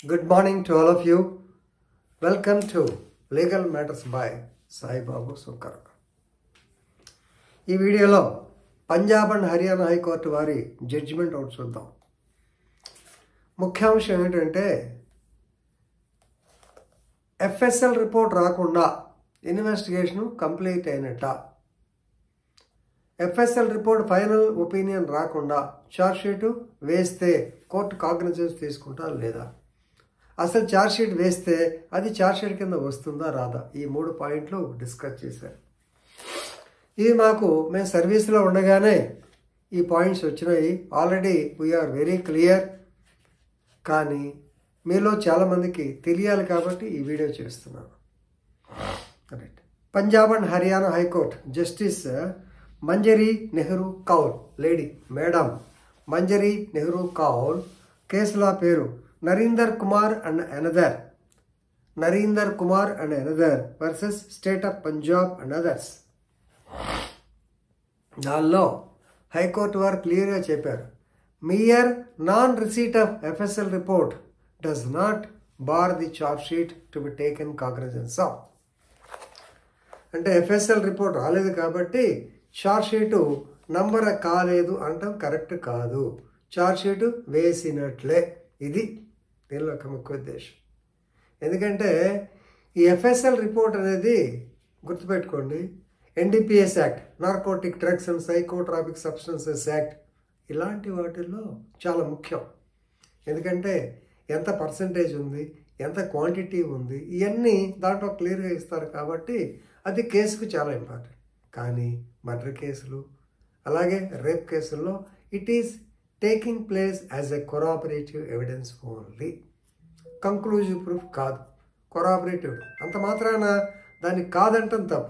Good morning to all of you. Welcome to Legal Matters by Sai బాబు సుక్కర్ ఈ వీడియోలో Punjab and Haryana high court వారి judgement ఒకటి చూద్దాం ముఖ్యాంశం ఏంటంటే ఎఫ్ఎస్ఎల్ రిపోర్ట్ రాకుండా ఇన్వెస్టిగేషన్ కంప్లీట్ అయినట్ట ఎఫ్ఎస్ఎల్ రిపోర్ట్ ఫైనల్ ఒపీనియన్ రాకుండా షీట్ వేస్తే కోర్టు కాగ్నిజెన్స్ తీసుకుంటా లేదా అసలు షీట్ వేస్తే అది షీట్ కింద వస్తుందా రాదా ఈ మూడు పాయింట్లు డిస్కస్ చేశారు ఇది మాకు మేము సర్వీస్లో ఉండగానే ఈ పాయింట్స్ వచ్చినాయి ఆల్రెడీ వీఆర్ వెరీ క్లియర్ కానీ మీలో చాలామందికి తెలియాలి కాబట్టి ఈ వీడియో చేస్తున్నాను right Punjab and Haryana high court justice Manjari Nehru Kaul lady madam Manjari Nehru Kaul కేసుల పేరు Narinder Kumar and another Narinder Kumar and another versus state of Punjab and others దానిలో హైకోర్టు వారు క్లియర్గా చెప్పారు mere non receipt of FSL report does not bar the charge sheet to be taken cognizance of అంటే FSL report రాలేదు కాబట్టి charge sheet number కాలేదు అంటాం correct కాదు చార్జ్ షీటు వేసినట్లే ఇది దీనిలో ఒక ముఖ్య ఉద్దేశం ఎందుకంటే ఈ ఎఫ్ఎస్ఎల్ రిపోర్ట్ అనేది గుర్తుపెట్టుకోండి NDPS act narcotic drugs and psychotropic substances act ఇలాంటి వాటిల్లో చాలా ముఖ్యం ఎందుకంటే ఎంత పర్సంటేజ్ ఉంది ఎంత క్వాంటిటీ ఉంది ఇవన్నీ దాంట్లో క్లియర్గా ఇస్తారు కాబట్టి అది కేసుకు చాలా ఇంపార్టెంట్ కానీ మర్డర్ కేసులు అలాగే రేప్ కేసుల్లో it is taking place as a corroborative evidence only conclusive proof కాదు కొరాపరేటివ్ అంత మాత్రాన దాన్ని కాదంటం తప్పు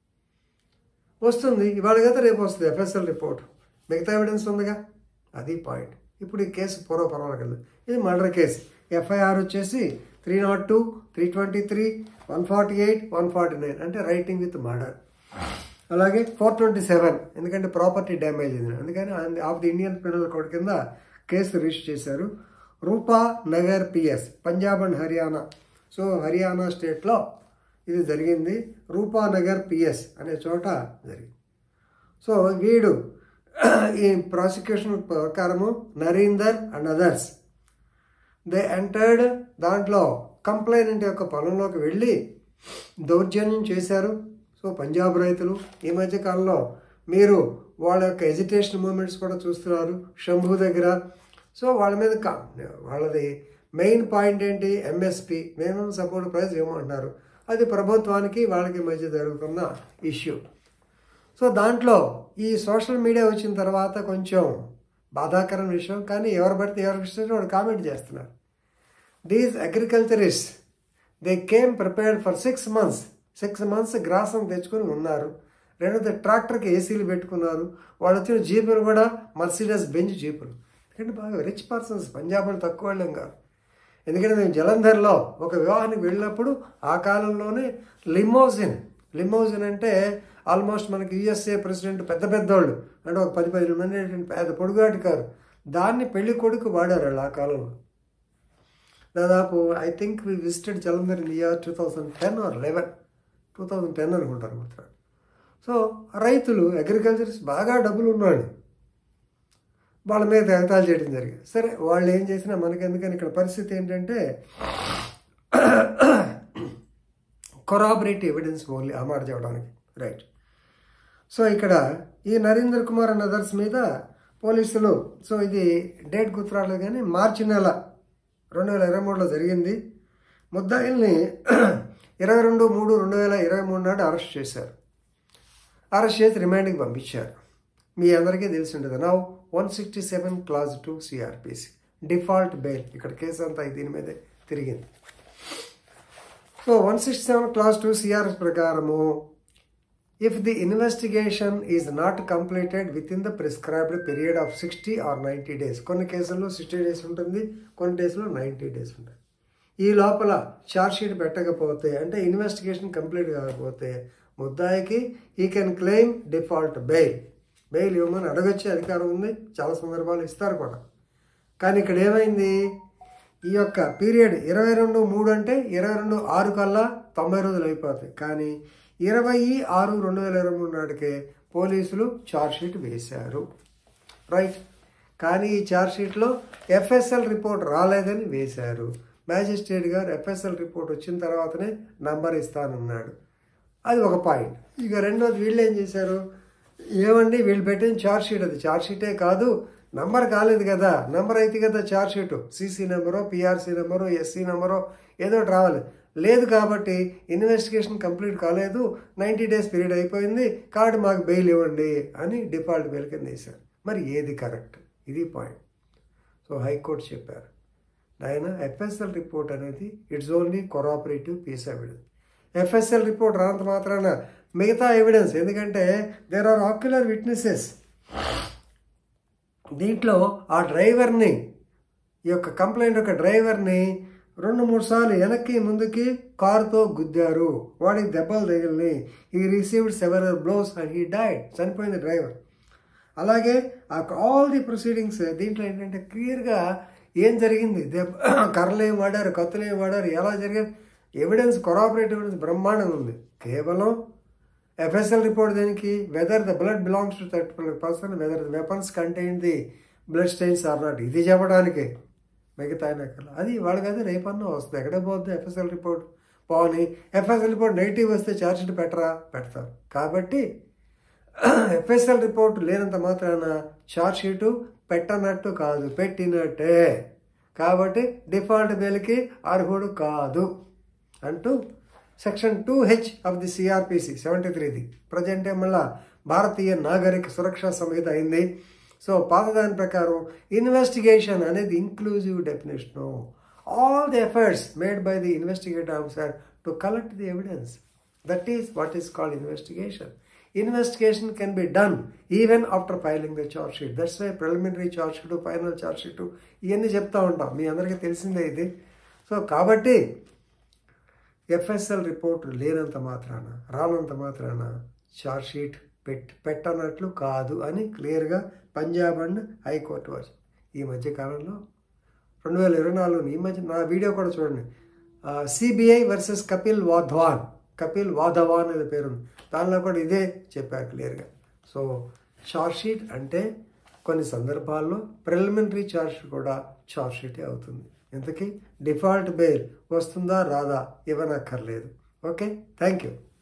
వస్తుంది ఇవాళ కదా రేపు వస్తుంది ఎఫ్ఎస్ఎల్ రిపోర్ట్ మిగతా ఎవిడెన్స్ ఉందిగా అది పాయింట్ ఇప్పుడు ఈ కేసు పూర్వ పర్వాలేదు ఇది మర్డర్ కేసు ఎఫ్ఐఆర్ వచ్చేసి three not two three twenty three one forty eight one forty nine అంటే రైటింగ్ విత్ మర్డర్ అలాగే ఫోర్ ట్వంటీ సెవెన్ ఎందుకంటే ప్రాపర్టీ డ్యామేజ్ అయింది అందుకని of the Indian penal code కింద కేసు రిజిస్టర్ చేశారు Rupa Nagar PS Punjab and Haryana so Haryana స్టేట్లో ఇది జరిగింది రూపా నగర్ పిఎస్ అనే చోట జరిగింది సో వీడు ఈ ప్రాసిక్యూషన్ ప్రకారము Narinder and others they entered దాంట్లో కంప్లైనెంట్ యొక్క పొలంలోకి వెళ్ళి దౌర్జన్యం చేశారు సో పంజాబ్ రైతులు ఈ మధ్య కాలంలో మీరు వాళ్ళ యొక్క ఎజిటేషన్ మూమెంట్స్ కూడా చూస్తున్నారు శంభు దగ్గర సో వాళ్ళ మీద కా వాళ్ళది మెయిన్ పాయింట్ ఏంటి ఎంఎస్పి మినిమం సపోర్ట్ ప్రైస్ ఇవ్వమంటున్నారు అది ప్రభుత్వానికి వాళ్ళకి మధ్య జరుగుతున్న ఇష్యూ సో దాంట్లో ఈ సోషల్ మీడియా వచ్చిన తర్వాత కొంచెం బాధాకరమైన విషయం కానీ ఎవరు పడితే ఎవరికి ఇష్టం వాడు కామెంట్ చేస్తున్నారు these agriculturist they came prepared for six months six months గ్రాసం తెచ్చుకొని ఉన్నారు రెండోది ట్రాక్టర్కి ఏసీలు పెట్టుకున్నారు వాళ్ళు వచ్చిన జీపులు కూడా మర్సిడస్ బెంచ్ జీపులు ఎందుకంటే బాగా రిచ్ పర్సన్స్ పంజాబ్ అని తక్కువ వాళ్ళం కాదు ఎందుకంటే మేము జలంధర్లో ఒక వివాహానికి వెళ్ళినప్పుడు ఆ కాలంలోనే లిమోజిన్ లిమోజిన్ అంటే ఆల్మోస్ట్ మనకి యుఎస్ఏ ప్రెసిడెంట్ పెద్ద పెద్దోళ్ళు అంటే ఒక పది పది మంది పెద్ద పొడుగాటి కారు దాన్ని పెళ్లి కొడుకు వాడారు వాళ్ళు ఆ కాలంలో దాదాపు I think we visited Jalandhar in year two thousand ten or eleven two thousand ten అనుకుంటారు గుర్తు సో రైతులు అగ్రికల్చర్స్ బాగా డబ్బులు ఉన్నాడు వాళ్ళ మీద ఎగతాలు చేయడం జరిగింది సరే వాళ్ళు ఏం చేసినా మనకి ఎందుకని ఇక్కడ పరిస్థితి ఏంటంటే కొరాబరేటివ్ ఎవిడెన్స్ ఓన్లీ ఆ మాట చెప్పడానికి రైట్ సో ఇక్కడ ఈ నరేందర్ కుమార్ అండ్ అదర్స్ మీద పోలీసులు సో ఇది డేట్ గుర్తురాలేదు కానీ మార్చి నెల రెండు వేల ఇరవై మూడులో జరిగింది ముద్దాయిల్ని ఇరవై రెండు మూడు రెండు వేల ఇరవై మూడు నాడు అరెస్ట్ చేశారు అరెస్ట్ చేసి రిమాండ్కి పంపించారు మీ అందరికీ తెలిసి ఉంటుంది నా one sixty seven class two CrPC default bail ఇక్కడ కేసు అంతా దీని మీదే తిరిగింది so one sixty seven class two CRS ప్రకారము if the investigation is not completed within the prescribed period of sixty or ninety days కొన్ని కేసుల్లో sixty days ఉంటుంది కొన్ని డేస్లో నైంటీ డేస్ ఉంటుంది ఈ లోపల ఛార్జ్ షీట్ పెట్టకపోతే అంటే ఇన్వెస్టిగేషన్ కంప్లీట్ కాకపోతే ముద్దాయికి ఈ can claim default bail bail ఇవ్వమని అడగొచ్చే అధికారం ఉంది చాలా సందర్భాలు ఇస్తారు కూడా కానీ ఇక్కడ ఏమైంది ఈ యొక్క పీరియడ్ ఇరవై రెండు మూడు అంటే ఇరవై రెండు ఆరు కల్లా తొంభై రోజులు అయిపోతాయి కానీ ఇరవై ఆరు రెండు వేల ఇరవై మూడు నాటికే పోలీసులు ఛార్జ్షీట్ వేశారు రైట్ కానీ ఈ ఛార్జ్షీట్లో ఎఫ్ఎస్ఎల్ రిపోర్ట్ రాలేదని వేశారు మ్యాజిస్ట్రేట్ గారు ఎఫ్ఎస్ఎల్ రిపోర్ట్ వచ్చిన తర్వాతనే నంబర్ ఇస్తానన్నాడు అది ఒక పాయింట్ ఇక రెండోది వీళ్ళు ఏం చేశారు ఏమండి వీళ్ళు పెట్టిన ఛార్జ్ షీట్ అది ఛార్జ్ షీటే కాదు నంబర్ కాలేదు కదా నంబర్ అయితే కదా ఛార్జ్ షీటు సీసీ నెంబరో పిఆర్సీ నెంబరో ఎస్సీ నెంబరో ఏదో ఒకటి రావాలి లేదు కాబట్టి ఇన్వెస్టిగేషన్ కంప్లీట్ కాలేదు నైంటీ డేస్ పీరియడ్ అయిపోయింది కార్డు మాకు బెయిల్ ఇవ్వండి అని డిఫాల్ట్ బెయిల్ కింద వేశారు మరి ఏది కరెక్ట్ ఇది పాయింట్ సో హైకోర్టు చెప్పారు ఆయన ఎఫ్ఎస్ఎల్ రిపోర్ట్ అనేది it's only corroborative piece evidence FSL report రానంత మాత్రాన మిగతా ఎవిడెన్స్ ఎందుకంటే దేర్ ఆర్ ఆక్యులర్ విట్నెసెస్ దీంట్లో ఆ డ్రైవర్ని ఈ యొక్క కంప్లైంట్ యొక్క డ్రైవర్ని రెండు మూడు సార్లు వెనక్కి ముందుకి కారుతో గుద్దారు వాడికి దెబ్బలు తగిలినాయి ఈ received several blows and he died చనిపోయింది డ్రైవర్ అలాగే ఆల్ ది ప్రొసీడింగ్స్ దీంట్లో ఏంటంటే క్లియర్గా ఏం జరిగింది దెబ్బ కర్రలు ఏం వాడారు కత్తులు ఏం వాడారు ఎలా జరిగింది ఎవిడెన్స్ కొరాపరేటివ్ ఎవిడెన్స్ బ్రహ్మాండంగా ఉంది కేవలం ఎఫ్ఎస్ఎల్ రిపోర్ట్ దేనికి whether the blood belongs to third person whether the weapons contain the blood stains or not ఇది చెప్పడానికి మిగతా ఎక్కడ అది వాళ్ళకి అది రేపన్నా వస్తుంది ఎక్కడ పోద్ది ఎఫ్ఎస్ఎల్ రిపోర్ట్ పోని ఎఫ్ఎస్ఎల్ రిపోర్ట్ నెగిటివ్ వస్తే ఛార్జ్షీట్ పెట్టరా పెడతారు కాబట్టి ఎఫ్ఎస్ఎల్ రిపోర్ట్ లేనంత మాత్రాన ఛార్జ్షీటు పెట్టనట్టు కాదు పెట్టినట్టే కాబట్టి డిఫాల్ట్ బెయిల్కి అర్హుడు కాదు అంటూ section two H of the CrPC seventy త్రీది ప్రజెంట్ మళ్ళా భారతీయ నాగరిక సురక్షా సంహిత అయింది సో పాత దాని ప్రకారం ఇన్వెస్టిగేషన్ అనేది inclusive definition all the efforts made by the investigative officer to collect the evidence that is what is called investigation investigation can be done even after filing the charge sheet that's why preliminary charge sheet final charge sheet ఇవన్నీ చెప్తా ఉంటాం మీ అందరికీ తెలిసిందే ఇది so కాబట్టి FSL report లేనంత మాత్రాన రానంత మాత్రాన చార్జ్ షీట్ పెట్ పెట్టనట్లు కాదు అని క్లియర్గా పంజాబ్ అండ్ హైకోర్టు వాచ్ ఈ మధ్య కాలంలో రెండు వేల ఇరవై నాలుగులో ఈ మధ్య నా వీడియో కూడా చూడండి సిబిఐ వర్సెస్ కపిల్ వాధ్వాన్ కపిల్ వాధవాన్ అనే పేరుంది దానిలో కూడా ఇదే చెప్పారు క్లియర్గా సో చార్జ్ షీట్ అంటే కొన్ని సందర్భాల్లో ప్రిలిమినరీ చార్జ్ కూడా చార్జ్ షీటే అవుతుంది ఇంతకీ డిఫాల్ట్ బెయిల్ వస్తుందా రాదా ఇవ్వనక్కర్లేదు ఓకే థ్యాంక్ యూ